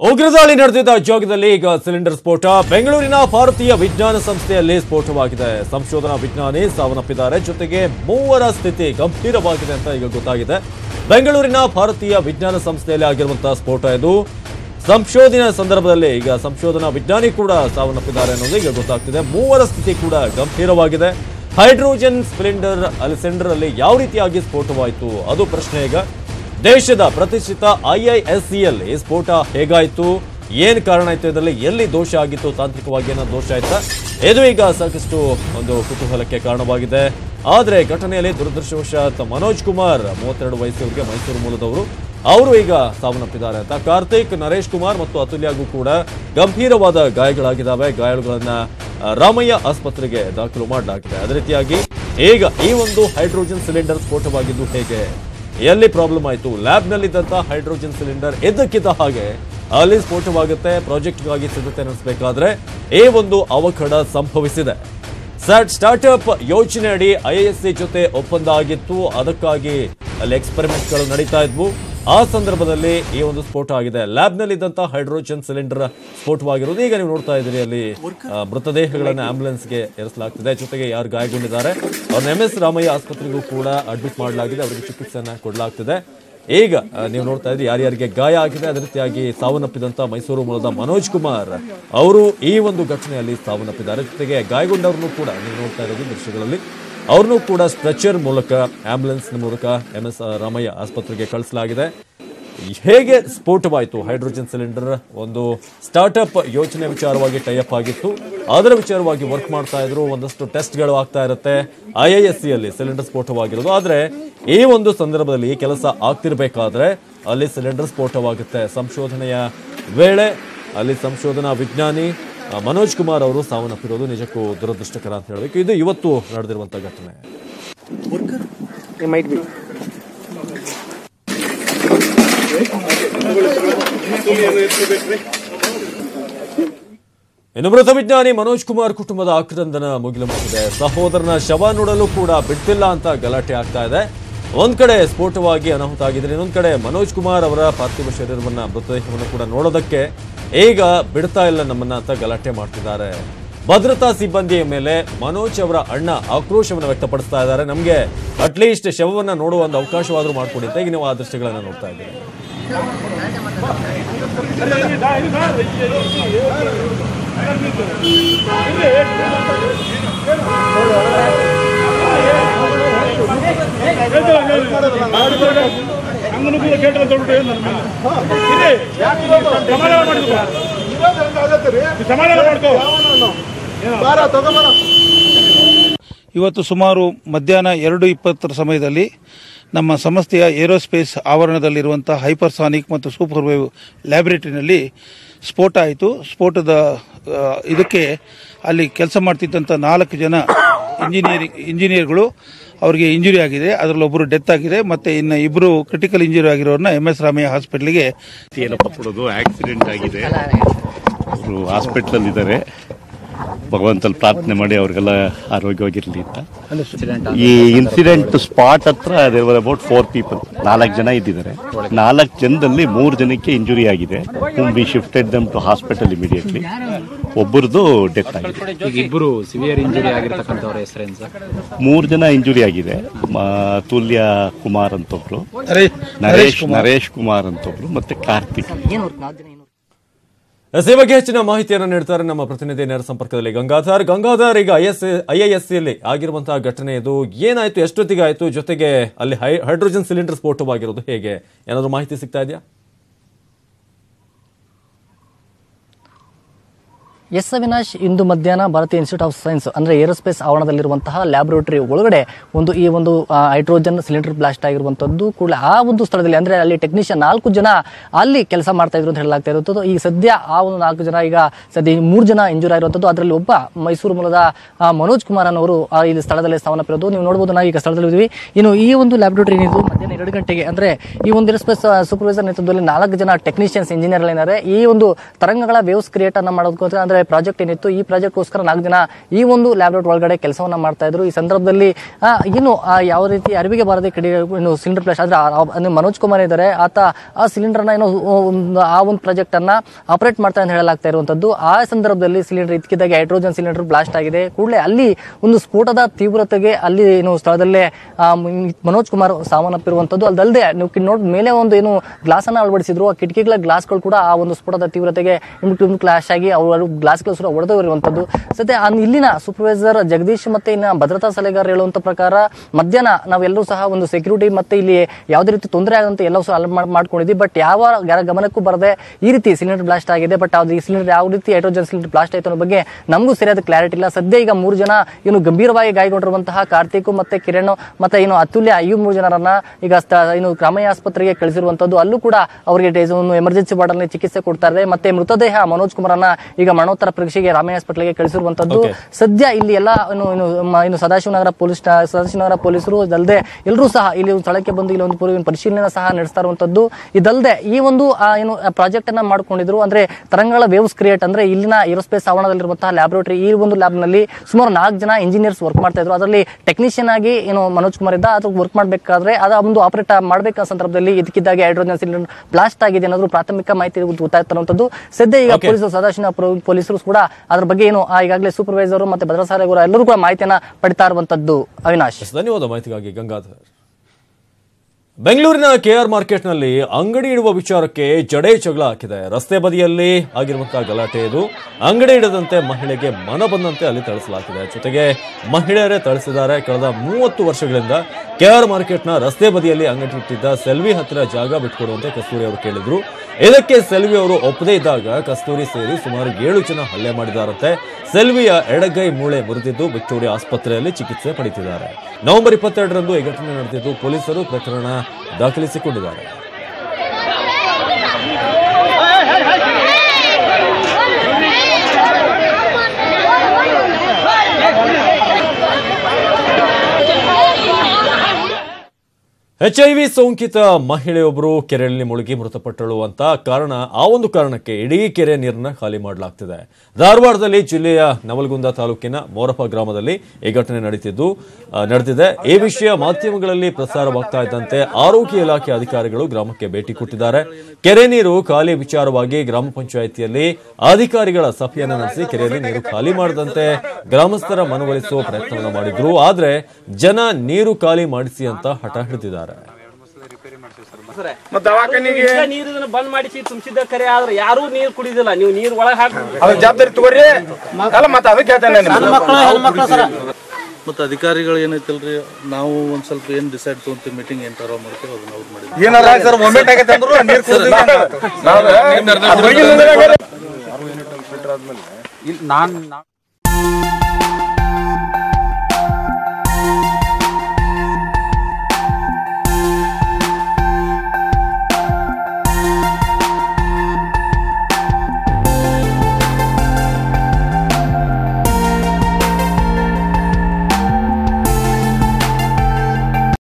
ಉಗ್ರದಾಳಿ ನಡೆದಿದ್ದ ಜಾಗದಲ್ಲಿ ಈಗ ಸಿಲಿಂಡರ್ ಸ್ಫೋಟ ಬೆಂಗಳೂರಿನ ಭಾರತೀಯ ವಿಜ್ಞಾನ ಸಂಸ್ಥೆಯಲ್ಲಿ ಸ್ಫೋಟವಾಗಿದೆ ಸಂಶೋಧನಾ ವಿಜ್ಞಾನಿ ಸಾವನ್ನಪ್ಪಿದ್ದಾರೆ ಜೊತೆಗೆ ಮೂವರ ಸ್ಥಿತಿ ಗಂಭೀರವಾಗಿದೆ ಅಂತ ಈಗ ಗೊತ್ತಾಗಿದೆ ಬೆಂಗಳೂರಿನ ಭಾರತೀಯ ವಿಜ್ಞಾನ ಸಂಸ್ಥೆಯಲ್ಲಿ ಆಗಿರುವಂತಹ ಸ್ಫೋಟ ಇದು ಸಂಶೋಧನೆಯ ಸಂದರ್ಭದಲ್ಲಿ ಈಗ ಸಂಶೋಧನಾ ವಿಜ್ಞಾನಿ ಕೂಡ ಸಾವನ್ನಪ್ಪಿದ್ದಾರೆ ಅನ್ನೋದು ಈಗ ಗೊತ್ತಾಗ್ತಿದೆ ಮೂವರ ಸ್ಥಿತಿ ಕೂಡ ಗಂಭೀರವಾಗಿದೆ ಹೈಡ್ರೋಜನ್ ಸಿಲಿಂಡರ್ ಅಲ್ಲಿ ಸಿಲಿಂಡರ್ ಅಲ್ಲಿ ಯಾವ ರೀತಿಯಾಗಿ ಸ್ಫೋಟವಾಯಿತು ಅದು ಪ್ರಶ್ನೆ ಈಗ ದೇಶದ ಪ್ರತಿಷ್ಠಿತ ಐಐಎಸ್ಸಿಯಲ್ಲಿ ಸ್ಫೋಟ ಹೇಗಾಯಿತು ಏನ್ ಕಾರಣ ಆಯ್ತು ಇದರಲ್ಲಿ ಎಲ್ಲಿ ದೋಷ ಆಗಿತ್ತು ತಾಂತ್ರಿಕವಾಗಿ ಏನೋ ದೋಷ ಆಯ್ತಾ ಇದು ಈಗ ಸಾಕಷ್ಟು ಒಂದು ಕುತೂಹಲಕ್ಕೆ ಕಾರಣವಾಗಿದೆ ಆದ್ರೆ ಘಟನೆಯಲ್ಲಿ ದುರದೃಷ್ಟವಶಾತ್ ಮನೋಜ್ ಕುಮಾರ್ ಮೂವತ್ತೆರಡು ವಯಸ್ಸಿಗೆ ಮೈಸೂರು ಮೂಲದವರು ಅವರು ಈಗ ಸಾವನ್ನಪ್ಪಿದ್ದಾರೆ ಅಂತ ಕಾರ್ತಿಕ್ ನರೇಶ್ ಕುಮಾರ್ ಮತ್ತು ಅತುಲ್ಯಗೂ ಕೂಡ ಗಂಭೀರವಾದ ಗಾಯಗಳಾಗಿದ್ದಾವೆ ಗಾಯಗಳನ್ನ ಆ, ರಾಮಯ್ಯ ಆಸ್ಪತ್ರೆಗೆ ದಾಖಲು ಮಾಡಲಾಗಿದೆ ಅದೇ ರೀತಿಯಾಗಿ ಈಗ ಈ ಒಂದು ಹೈಡ್ರೋಜನ್ ಸಿಲಿಂಡರ್ ಸ್ಫೋಟವಾಗಿದ್ದು ಹೇಗೆ ಎಲ್ಲಿ ಪ್ರಾಬ್ಲಮ್ ಆಯಿತು ಲ್ಯಾಬ್ನಲ್ಲಿದ್ದಂಥ ಹೈಡ್ರೋಜನ್ ಸಿಲಿಂಡರ್ ಎದ್ದಕ್ಕಿದ್ದ ಹಾಗೆ ಅಲ್ಲಿ ಸ್ಫೋಟವಾಗುತ್ತೆ ಪ್ರಾಜೆಕ್ಟ್ಗಾಗಿ ಸಿದ್ಧತೆ ನಡೆಸಬೇಕಾದ್ರೆ ಈ ಒಂದು ಅವಘಡ ಸಂಭವಿಸಿದೆ ಸ್ಟಾರ್ಟ್ ಸ್ಟಾರ್ಟ್ಅಪ್ ಯೋಜನೆ ಅಡಿ ಐಎಸ್ಸಿ ಜೊತೆ ಒಪ್ಪಂದ ಆಗಿತ್ತು ಅದಕ್ಕಾಗಿ ಅಲ್ಲಿ ಎಕ್ಸ್ಪೆರಿಮೆಂಟ್ಗಳು ನಡೀತಾ ಇದ್ವು ಆ ಸಂದರ್ಭದಲ್ಲಿ ಈ ಒಂದು ಸ್ಫೋಟ ಆಗಿದೆ ಲ್ಯಾಬ್ನಲ್ಲಿದ್ದಂಥ ಹೈಡ್ರೋಜನ್ ಸಿಲಿಂಡರ್ ಸ್ಫೋಟವಾಗಿರೋದು ಈಗ ನೀವು ನೋಡ್ತಾ ಇದ್ದೀರಿ ಅಲ್ಲಿ ಆ, ಮೃತದೇಹಗಳನ್ನು ಆಂಬ್ಯುಲೆನ್ಸ್ಗೆ ಏರಿಸಲಾಗ್ತಿದೆ ಜೊತೆಗೆ ಯಾರು ಗಾಯಗೊಂಡಿದ್ದಾರೆ ಅವ್ರನ್ನ ಎಂ ಎಸ್ ರಾಮಯ್ಯ ಆಸ್ಪತ್ರೆಗೂ ಕೂಡ ಅಡ್ಮಿಟ್ ಮಾಡಲಾಗಿದೆ ಅವರಿಗೆ ಚಿಕಿತ್ಸೆಯನ್ನ ಕೊಡಲಾಗ್ತಿದೆ ಈಗ ಆ, ನೀವು ನೋಡ್ತಾ ಇದ್ದೀರಿ ಯಾರ್ಯಾರಿಗೆ ಗಾಯ ಆಗಿದೆ ಅದೇ ರೀತಿಯಾಗಿ ಸಾವನ್ನಪ್ಪಿದಂತ ಮೈಸೂರು ಮೂಲದ ಮನೋಜ್ ಕುಮಾರ್ ಅವರು ಈ ಒಂದು ಘಟನೆಯಲ್ಲಿ ಸಾವನ್ನಪ್ಪಿದ್ದಾರೆ ಜೊತೆಗೆ ಗಾಯಗೊಂಡವ್ರನ್ನು ಕೂಡ ನೀವು ನೋಡ್ತಾ ಇರೋದು ದೃಶ್ಯಗಳಲ್ಲಿ ಅವ್ರನ್ನೂ ಕೂಡ ಸ್ಟ್ರೆಚರ್ ಮೂಲಕ ಆಂಬ್ಯುಲೆನ್ಸ್ ಮೂಲಕ ಎಂ ಎಸ್ ರಾಮಯ್ಯ ಆಸ್ಪತ್ರೆಗೆ ಕಳಿಸಲಾಗಿದೆ ಹೇಗೆ ಸ್ಫೋಟವಾಯಿತು ಹೈಡ್ರೋಜನ್ ಸಿಲಿಂಡರ್ ಒಂದು ಸ್ಟಾರ್ಟ್ಅಪ್ ಯೋಜನೆ ವಿಚಾರವಾಗಿ ಟೈಅಪ್ ಆಗಿತ್ತು ಅದರ ವಿಚಾರವಾಗಿ ವರ್ಕ್ ಮಾಡ್ತಾ ಇದ್ರು ಒಂದಷ್ಟು ಟೆಸ್ಟ್ಗಳು ಆಗ್ತಾ ಇರುತ್ತೆ ಐ ಐ ಎಸ್ ಸಿಯಲ್ಲಿ ಸಿಲಿಂಡರ್ ಸ್ಫೋಟವಾಗಿರೋದು ಆದ್ರೆ ಈ ಒಂದು ಸಂದರ್ಭದಲ್ಲಿ ಈ ಕೆಲಸ ಆಗ್ತಿರ್ಬೇಕಾದ್ರೆ ಅಲ್ಲಿ ಸಿಲಿಂಡರ್ ಸ್ಫೋಟವಾಗುತ್ತೆ ಸಂಶೋಧನೆಯ ವೇಳೆ ಅಲ್ಲಿ ಸಂಶೋಧನಾ ವಿಜ್ಞಾನಿ ಆ, ಮನೋಜ್ ಕುಮಾರ್ ಅವರು ಸಾವನ್ನಪ್ಪಿರೋದು ನಿಜಕ್ಕೂ ದುರದೃಷ್ಟಕರ ಅಂತ ಹೇಳಬೇಕು ಇದು ಇವತ್ತು ನಡೆದಿರುವಂತಹ ಘಟನೆ It might be. ಇನ್ನು ಮೃತ ವಿಜ್ಞಾನಿ ಮನೋಜ್ ಕುಮಾರ್ ಕುಟುಂಬದ ಆಕ್ರಂದನ ಮುಗಿಲು ಮುಟ್ಟಿದೆ ಸಹೋದರನ ಶವ ನೋಡಲು ಕೂಡ ಬಿಡ್ತಿಲ್ಲ ಅಂತ ಗಲಾಟೆ ಆಗ್ತಾ ಇದೆ ಒಂದ್ ಕಡೆ ಸ್ಫೋಟವಾಗಿ ಅನಾಹುತ ಆಗಿದೆ ಇನ್ನೊಂದ್ ಕಡೆ ಮನೋಜ್ ಕುಮಾರ್ ಅವರ ಪಾರ್ಥಿವ ಶರೀರವನ್ನ ಮೃತದೇಹವನ್ನು ಕೂಡ ನೋಡೋದಕ್ಕೆ ಈಗ ಬಿಡ್ತಾ ಇಲ್ಲ ನಮ್ಮನ್ನ ಅಂತ ಗಲಾಟೆ ಮಾಡ್ತಿದ್ದಾರೆ ಭದ್ರತಾ ಸಿಬ್ಬಂದಿಯ ಮೇಲೆ ಮನೋಜ್ ಅವರ ಅಣ್ಣ ಆಕ್ರೋಶವನ್ನು ವ್ಯಕ್ತಪಡಿಸ್ತಾ ಇದ್ದಾರೆ ನಮಗೆ ಅಟ್ಲೀಸ್ಟ್ ಶವವನ್ನ ನೋಡುವ ಒಂದು ಅವಕಾಶವಾದ್ರೂ ಮಾಡ್ಕೊಡಿ ಅಂತ ಈಗ ನೀವು ಆ ದೃಶ್ಯಗಳನ್ನ ನೋಡ್ತಾ ಇದ್ದೀರಿ ಹಂಗನು ಕೂಡ ಕೇಳ್ತಾರೆ ದೊಡ್ಡ ಏನು ನನ್ನ ಮೇಲೆ ಇರಿ. ಸಮಾಧಾನ ಮಾಡ್ಕೋ ಸಮಾಧಾನ ಮಾಡ್ಕೋ ಇವತ್ತು ಸುಮಾರು ಮಧ್ಯಾಹ್ನ ಎರಡು ಇಪ್ಪತ್ತರ ಸಮಯದಲ್ಲಿ ನಮ್ಮ ಸಂಸ್ಥೆಯ ಏರೋಸ್ಪೇಸ್ ಆವರಣದಲ್ಲಿರುವಂಥ ಹೈಪರ್ಸಾನಿಕ್ ಮತ್ತು ಸೂಪರ್ ವೇವ್ ಲ್ಯಾಬೊರೇಟರಿನಲ್ಲಿ ಸ್ಫೋಟ ಆಯಿತು ಸ್ಫೋಟದ ಆ, ಇದಕ್ಕೆ ಅಲ್ಲಿ ಕೆಲಸ ಮಾಡ್ತಿದ್ದಂಥ ನಾಲ್ಕು ಜನ ಇಂಜಿನಿಯರಿಂಗ್ ಇಂಜಿನಿಯರ್ಗಳು ಅವರಿಗೆ ಇಂಜುರಿ ಆಗಿದೆ ಅದರಲ್ಲಿ ಒಬ್ಬರು ಡೆತ್ ಆಗಿದೆ ಮತ್ತೆ ಇನ್ನು ಇಬ್ಬರು ಕ್ರಿಟಿಕಲ್ ಇಂಜುರಿ ಆಗಿರೋರನ್ನ ಎಂ ಎಸ್ ರಾಮಯ್ಯ ಹಾಸ್ಪಿಟಲ್ಗೆ ಏನಪ್ಪ ಕೊಡೋದು ಆಕ್ಸಿಡೆಂಟ್ ಆಗಿದೆ ಅವರು ಹಾಸ್ಪಿಟ್ಲಲ್ಲಿ ಇದ್ದಾರೆ ಭಗವಂತಲ್ಲಿ ಪ್ರಾರ್ಥನೆ ಮಾಡಿ ಅವ್ರಿಗೆಲ್ಲ ಆರೋಗ್ಯವಾಗಿರಲಿ ಅಂತ ಈ ಇನ್ಸಿಡೆಂಟ್ ಸ್ಪಾಟ್ ಹತ್ರ ದೇವರ್ ಅಬೌಟ್ ಫೋರ್ ಪೀಪಲ್ ನಾಲ್ಕು ಜನ ಇದ್ದಿದ್ದಾರೆ ನಾಲ್ಕು ಜನದಲ್ಲಿ ಮೂರು ಜನಕ್ಕೆ ಇಂಜುರಿ ಆಗಿದೆ we shifted them to hospital immediately ಒಬ್ಬರದು ಡೆತ್ ಆಗಿದೆ ಈಗ ಇಬ್ಬರು ಸಿವಿಯರ್ ಇಂಜುರಿ ಆಗಿರ್ತಕ್ಕಂಥವ್ರ ಹೆಸರೇನು ಸರ್ ಮೂರು ಜನ ಇಂಜುರಿ ಆಗಿದೆ ಮ- ತುಲ್ಯ ಕುಮಾರ್ ಅಂತೊಬ್ರು ನರೇಶ್ ನರೇಶ್ ನರೇಶ್ ಕುಮಾರ್ ಅಂತೊಬ್ರು ಮತ್ತೆ ಕಾರ್ತಿಕ್ ಎಸ್ ಈ ಬಗ್ಗೆ ಹೆಚ್ಚಿನ ಮಾಹಿತಿಯನ್ನು ನೀಡ್ತಾರೆ ನಮ್ಮ ಪ್ರತಿನಿಧಿ ನೇರ ಸಂಪರ್ಕದಲ್ಲಿ ಗಂಗಾಧರ್ ಗಂಗಾಧರ್ ಈಗ ಐ ಎಸ್ ಐಐಎಸ್ಸಿಯಲ್ಲಿ ಆಗಿರುವಂತಹ ಘಟನೆ ಇದು ಏನಾಯ್ತು ಎಷ್ಟೊತ್ತಿಗೆ ಆಯ್ತು ಜೊತೆಗೆ ಅಲ್ಲಿ ಹೈ ಹೈಡ್ರೋಜನ್ ಸಿಲಿಂಡರ್ ಸ್ಫೋಟವಾಗಿರೋದು ಹೇಗೆ ಏನಾದರೂ ಮಾಹಿತಿ ಸಿಗ್ತಾ ಇದೆಯಾ ಎಸ್ ಅವಿನಾಶ್ ಇಂದು ಮಧ್ಯಾಹ್ನ ಭಾರತೀಯ ಇನ್ಸ್ಟಿಟ್ಯೂಟ್ ಆಫ್ ಸೈನ್ಸ್ ಅಂದ್ರೆ ಏರೋಸ್ಪೇಸ್ ಆವರಣದಲ್ಲಿರುವಂತಹ ಲ್ಯಾಬೊರೇಟರಿ ಒಳಗಡೆ ಒಂದು ಈ ಒಂದು ಆ, ಹೈಡ್ರೋಜನ್ ಸಿಲಿಂಡರ್ ಬ್ಲಾಸ್ಟ್ ಆಗಿರುವಂತದ್ದು ಕೂಡ ಆ ಒಂದು ಸ್ಥಳದಲ್ಲಿ ಅಂದ್ರೆ ಅಲ್ಲಿ ಟೆಕ್ನಿಷಿಯನ್ ನಾಲ್ಕು ಜನ ಅಲ್ಲಿ ಕೆಲಸ ಮಾಡ್ತಾ ಇದ್ರು ಅಂತ ಹೇಳಲಾಗ್ತಾ ಇರುವಂತದ್ದು ಈಗ ಸದ್ಯ ಆ ಒಂದು ನಾಲ್ಕು ಜನ ಈಗ ಸದ್ಯ ಈ ಮೂರು ಜನ ಇಂಜೂರ್ ಆಗಿರುವಂತದ್ದು ಅದರಲ್ಲಿ ಒಬ್ಬ ಮೈಸೂರು ಮೂಲದ ಆ, ಮನೋಜ್ ಕುಮಾರ್ ಅನ್ನೋರು ಆ, ಇಲ್ಲಿ ಸ್ಥಳದಲ್ಲಿ ಸಾವನ್ನಪ್ಪಿರೋದು ನೀವು ನೋಡಬಹುದು ನಾವು ಈಗ ಸ್ಥಳದಲ್ಲಿ ಇದ್ದೀವಿ ಇನ್ನು ಈ ಒಂದು ಲ್ಯಾಬೊರೇಟರಿ ಏನಿದು ಮಧ್ಯಾಹ್ನ ಎರಡು ಗಂಟೆಗೆ ಅಂದ್ರೆ ಈ ಒಂದು ಏರೋಸ್ಪೇಸ್ ಸೂಪರ್ವೈಸರ್ ನೇತೃತ್ವದಲ್ಲಿ ನಾಲ್ಕು ಜನ ಟೆಕ್ನಿಷಿಯನ್ಸ್ ಇಂಜಿನಿಯರ್ ಇದ್ದಾರೆ ಈ ಒಂದು ತರಂಗಗಳ ವೇವ್ಸ್ ಕ್ರಿಯೇಟ್ ಅನ್ನ ಮಾಡೋದಕ್ಕೋಸ್ಕರ ಅಂದ್ರೆ ಪ್ರಾಜೆಕ್ಟ್ ಏನಿತ್ತು ಈ ಪ್ರಾಜೆಕ್ಟ್ಗೋಸ್ಕರ ನಾಲ್ಕು ಜನ ಈ ಒಂದು ಲ್ಯಾಬ್ರೇಟ್ ಒಳಗಡೆ ಕೆಲಸವನ್ನ ಮಾಡ್ತಾ ಇದ್ರು ಈ ಸಂದರ್ಭದಲ್ಲಿ ಆ, ಇನ್ನು ಆ ಯಾವ ರೀತಿ ಅರಿವಿಗೆ ಬಾರದೆ ಕಡೆ ಇನ್ನು ಸಿಲಿಂಡರ್ ಫ್ಲಾಶ್ ಆದ್ರೆ ಆ- ಆ- ಅಂದ್ರೆ ಮನೋಜ್ ಕುಮಾರ್ ಇದ್ದಾರೆ ಆತ ಆ ಸಿಲಿಂಡರ್ನ ಏನೋ ಒಂದು ಆ ಒಂದು ಪ್ರಾಜೆಕ್ಟ್ ಅನ್ನ ಆಪರೇಟ್ ಮಾಡ್ತಾ ಅಂತ ಹೇಳಲಾಗ್ತಾ ಇರುವಂತದ್ದು ಆ ಸಂದರ್ಭದಲ್ಲಿ ಸಿಲಿಂಡರ್ ಇದ್ದಕ್ಕಿದ್ದಾಗೆ ಹೈಡ್ರೋಜನ್ ಸಿಲಿಂಡರ್ ಬ್ಲಾಸ್ಟ್ ಆಗಿದೆ ಕೂಡಲೇ ಅಲ್ಲಿ ಒಂದು ಸ್ಫೋಟದ ತೀವ್ರತೆಗೆ ಅಲ್ಲಿ ಏನು ಸ್ಥಳದಲ್ಲೇ ಆ, ಮ್- ಮನೋಜ್ ಕುಮಾರ್ ಸಾವನ್ನಪ್ಪಿರುವಂತದ್ದು ಅಲ್ಲದೆ ನೀವು ಕಿ- ನೋಡ್ ಮೇಲೆ ಒಂದು ಏನು ಗ್ಲಾಸ್ ಅನ್ನ ಅಳವಡಿಸಿದ್ರು ಆ ಕಿಟಕಿಗಳ ಗ್ಲಾಸ್ಗಳು ಕೂಡ ಆ ಒಂದು ಸ್ಫೋಟದ ತೀವ್ರತೆಗೆ ಕ್ಲಾಶ್ ಆಗಿ ಅವರು ಗ್ಲಾಸ್ಗಳು ಕೂಡ ಒಡೆದಿರುವಂತದ್ದು ಸದ್ಯ ಅನ್- ಇಲ್ಲಿನ ಸೂಪರ್ವೈಸರ್ ಜಗದೀಶ್ ಮತ್ತೆ ಇನ್ನ ಭದ್ರತಾ ಸಲಹೆಗಾರ ಹೇಳುವಂತ ಪ್ರಕಾರ ಮಧ್ಯಾಹ್ನ ನಾವೆಲ್ಲರೂ ಸಹ ಒಂದು ಸೆಕ್ಯೂರಿಟಿ ಮತ್ತೆ ಇಲ್ಲಿ ಯಾವುದೇ ರೀತಿ ತೊಂದರೆ ಆಗದಂತೆ ಎಲ್ಲವೂ ಸಹ ಅಲರ್ಟ್ ಮಾಡ್- ಮಾಡ್ಕೊಂಡಿದ್ವಿ ಬಟ್ ಯಾವ ಯಾರ ಗಮನಕ್ಕೂ ಬರದೆ ಈ ರೀತಿ ಸಿಲಿಂಡರ್ ಬ್ಲಾಸ್ಟ್ ಆಗಿದೆ ಬಟ್ ಅದು ಈ ಸಿಲಿಂಡರ್ ಯಾವ ರೀತಿ ಹೈಡ್ರೋಜನ್ ಸಿಲಿಂಡರ್ ಬ್ಲಾಸ್ಟ್ ಆಯ್ತು ಅನ್ನೋ ಬಗ್ಗೆ ನಮಗೂ ಸರಿಯಾದ ಕ್ಲಾರಿಟಿ ಇಲ್ಲ ಸದ್ಯ ಈಗ ಮೂರು ಜನ ಇನ್ನು ಗಂಭೀರವಾಗಿ ಗಾಯಗೊಂಡಿರುವಂತಹ ಕಾರ್ತಿಕ್ ಮತ್ತೆ ಕಿರಣ್ ಮತ್ತೆ ಇನ್ನು ಅತುಲ್ಯ ಈ ಮೂರು ಜನರನ್ನ ಈಗ ಸ್ಥ- ಇನ್ನು ಗ್ರಾಮೀಣ ಆಸ್ಪತ್ರೆಗೆ ಕಳಿಸಿರುವಂತದ್ದು ಅಲ್ಲೂ ಕೂಡ ಅವರಿಗೆ ಡೇಸ್ ಒಂದು ಎಮರ್ಜೆನ್ಸಿ ವಾರ್ಡ್ ಅಲ್ಲಿ ಚಿಕಿತ್ಸೆ ಕೊಡ್ತಾ ಇದೆ ಮತ್ತೆ ಮೃತದೇಹ ಮನೋಜ್ ಕುಮಾರನ್ನ ಈಗ ಮರಣೋತ್ತರ ಪರೀಕ್ಷೆಗೆ ರಾಮಯ್ಯ ಹಾಸ್ಪಿಟಲ್ಗೆ ಕಳಿಸಿರುವಂತದ್ದು Okay. ಸದ್ಯ ಇಲ್ಲಿ ಎಲ್ಲ ಇನ್ನು ಇನ್ನು ಮ- ಇನ್ನು ಸದಾಶಿವನಗರ ಪೊಲೀಸ್ ಸ್ಟಾ- ಸದಾಶಿವನಗರ ಪೊಲೀಸರು ಇದಲ್ಲದೆ ಎಲ್ಲರೂ ಸಹ ಇಲ್ಲಿ ಒಂದು ಸ್ಥಳಕ್ಕೆ ಬಂದು ಇಲ್ಲಿ ಒಂದು ಪೂರ್ವ ಪರಿಶೀಲನೆ ಸಹ ನಡೆಸ್ತಾ ಇರುವಂತದ್ದು ಇದಲ್ಲದೆ ಈ ಒಂದು ಆ, ಏನು ಪ್ರಾಜೆಕ್ಟ್ ಅನ್ನ ಮಾಡ್ಕೊಂಡಿದ್ರು ಅಂದ್ರೆ ತರಂಗಳ ವೇವ್ಸ್ ಕ್ರಿಯೇಟ್ ಅಂದ್ರೆ ಇಲ್ಲಿನ ಏರೋಸ್ಪೇಸ್ ಆವರಣದಲ್ಲಿರುವಂತಹ ಲ್ಯಾಬೊರೇಟರಿ ಈ ಒಂದು ಲ್ಯಾಬ್ ನಲ್ಲಿ ಸುಮಾರು ನಾಲ್ಕು ಜನ ಇಂಜಿನಿಯರ್ಸ್ ವರ್ಕ್ ಮಾಡ್ತಾ ಇದ್ರು ಅದರಲ್ಲಿ ಟೆಕ್ನಿಷಿಯನ್ ಆಗಿ ಏನು ಮನೋಜ್ ಕುಮಾರ್ ಇದ್ದ ಅದು ವರ್ಕ್ ಮಾಡಬೇಕಾದ್ರೆ ಅದ ಒಂದು ಆಪರೇಟ್ ಮಾಡಬೇಕ ಸಂದರ್ಭದಲ್ಲಿ ಇದಕ್ಕಿದ್ದಾಗೆ ಹೈಡ್ರೋಜನ್ ಸಿಲಿಂಡರ್ ಬ್ಲಾಸ್ಟ್ ಆಗಿದೆ ಅನ್ನೋದು ಪ್ರಾಥಮಿಕ ಮಾಹಿತಿ ಗೊತ್ತಾಗ್ತಿರುವಂತದ್ದು ಸದ್ಯ ಈಗ Okay. ಪೊಲೀಸರು ಸದಾಶಿವ ಪೊಲೀಸರು ಕೂಡ ಅದ್ರ ಬಗ್ಗೆ ಏನು ಆ, ಈಗಾಗಲೇ ಸೂಪರ್ವೈಸರ್ ಮತ್ತೆ ಭದ್ರತಾ ಸಲಹೆಗಾರ ಎಲ್ಲರೂ ಕೂಡ ಮಾಹಿತಿಯನ್ನ ಪಡಿತಾ ಇರುವಂತದ್ದು ಅವಿನಾಶ್ ಎಸ್, ಧನ್ಯವಾದ ಮಾಹಿತಿಗಾಗಿ ಗಂಗಾಧರ್ ಬೆಂಗಳೂರಿನ ಕೆಆರ್ ಮಾರ್ಕೆಟ್ನಲ್ಲಿ ಅಂಗಡಿ ಇಡುವ ವಿಚಾರಕ್ಕೆ ಜಡೆ ಜಗಳ ಹಾಕಿದೆ ರಸ್ತೆ ಬದಿಯಲ್ಲಿ ಆಗಿರುವಂತಹ ಗಲಾಟೆ ಇದು ಅಂಗಡಿ ಇಡದಂತೆ ಮಹಿಳೆಗೆ ಮನ ಬಂದಂತೆ ಅಲ್ಲಿ ಥಳಿಸಲಾಗಿದೆ ಜೊತೆಗೆ ಮಹಿಳೆಯರೇ ಥಳಿಸಿದ್ದಾರೆ ಕಳೆದ ಮೂವತ್ತು ವರ್ಷಗಳಿಂದ ಕೆಆರ್ ಮಾರ್ಕೆಟ್ನ ರಸ್ತೆ ಬದಿಯಲ್ಲಿ ಅಂಗಡಿ ಇಟ್ಟಿದ್ದ ಸೆಲ್ವಿ ಹತ್ತಿರ ಜಾಗ ಬಿಟ್ಕೊಡುವಂತೆ ಕಸ್ತೂರಿ ಅವರು ಕೇಳಿದ್ರು ಇದಕ್ಕೆ ಸೆಲ್ವಿ ಅವರು ಒಪ್ಪದೇ ಇದ್ದಾಗ ಕಸ್ತೂರಿ ಸೇರಿ ಸುಮಾರು ಏಳು ಜನ ಹಲ್ಲೆ ಮಾಡಿದಾರಂತೆ ಸೆಲ್ವಿಯ ಎಡಗೈ ಮೂಳೆ ಮುರಿದಿದ್ದು ವಿಕ್ಟೋರಿಯಾ ಆಸ್ಪತ್ರೆಯಲ್ಲಿ ಚಿಕಿತ್ಸೆ ಪಡೆಯುತ್ತಿದ್ದಾರೆ ನವೆಂಬರ್ ಇಪ್ಪತ್ತೆರಡರಂದು ಈ ಘಟನೆ ನಡೆದಿದ್ದು ಪೊಲೀಸರು ಪ್ರಕರಣ ದಾಖಲಿಸಿಕೊಂಡಿದ್ದಾರೆ ಎಚ್ಐವಿ ಸೋಂಕಿತ ಮಹಿಳೆಯೊಬ್ಬರು ಕೆರೆಯಲ್ಲಿ ಮುಳುಗಿ ಮೃತಪಟ್ಟಳು ಅಂತ ಕಾರಣ ಆ ಒಂದು ಕಾರಣಕ್ಕೆ ಇಡೀ ಕೆರೆ ನೀರನ್ನ ಖಾಲಿ ಮಾಡಲಾಗ್ತಿದೆ ಧಾರವಾಡದಲ್ಲಿ ಜಿಲ್ಲೆಯ ನವಲಗುಂದ ತಾಲೂಕಿನ ಮೋರಪ ಗ್ರಾಮದಲ್ಲಿ ಈ ಘಟನೆ ನಡೀತಿದ್ದು ಆ, ನಡೆದಿದೆ ಈ ವಿಷಯ ಮಾಧ್ಯಮಗಳಲ್ಲಿ ಪ್ರಸಾರವಾಗ್ತಾ ಇದ್ದಂತೆ ಆರೋಗ್ಯ ಇಲಾಖೆ ಅಧಿಕಾರಿಗಳು ಗ್ರಾಮಕ್ಕೆ ಭೇಟಿ ಕೊಟ್ಟಿದ್ದಾರೆ ಕೆರೆ ನೀರು ಖಾಲಿ ವಿಚಾರವಾಗಿ ಗ್ರಾಮ ಪಂಚಾಯಿತಿಯಲ್ಲಿ ಅಧಿಕಾರಿಗಳ ಸಭೆಯನ್ನು ನಡೆಸಿ ಕೆರೆಯಲ್ಲಿ ನೀರು ಖಾಲಿ ಮಾಡದಂತೆ ಗ್ರಾಮಸ್ಥರ ಮನವೊಲಿಸುವ ಪ್ರಯತ್ನವನ್ನು ಮಾಡಿದ್ರು ಆದ್ರೆ ಜನ ನೀರು ಖಾಲಿ ಮಾಡಿಸಿ ಅಂತ ಹಠ ಹಿಡಿದಿದ್ದಾರೆ ಈಗ ನೀರು ಇದನ್ನ ಬಂದ್ ಮಾಡಿಸಿ ತುಂಬಿಸಿದ್ದ ಕರೆ ಆದ್ರೆ ಯಾರು ನೀರ್ ಕುಡಿದಿಲ್ಲ ನೀವು ನೀರ್ ಒಳಗ್ ಹಾಕಿ ಅದ್ರ ಜವಾಬ್ದಾರಿ ತಗೋರಿ ಅಲ್ಲ ಮತ್ತೆ ಅದಕ್ಕೆ ಹೇಳ್ತೇನೆ ಮತ್ತು ಅಧಿಕಾರಿಗಳು ಏನೈತಲ್ರಿ ನಾವು ಒಂದ್ ಸ್ವಲ್ಪ ಏನ್ ಡಿಸೈಡ್ ತೊಗೊಂತೀವಿ ಮೀಟಿಂಗ್ ಏನ್ ತರ ಮಾಡ್ತೀವಿ ಅದನ್ನ ಅವ್ರು ಮಾಡಿದ್ವಿ ಏನಾರ ಸರ್ ಮೊಮೆಂಟ್ ಆಗೈತೆ ಅಂದ್ರು ನೀರ್ ಕುಡ್ದಿಲ್ಲ ಅಂತ. ನಾವು- ಅದು ಹೋಗಿಲ್ಲ ಅಂದ್ರೆ ನಾನು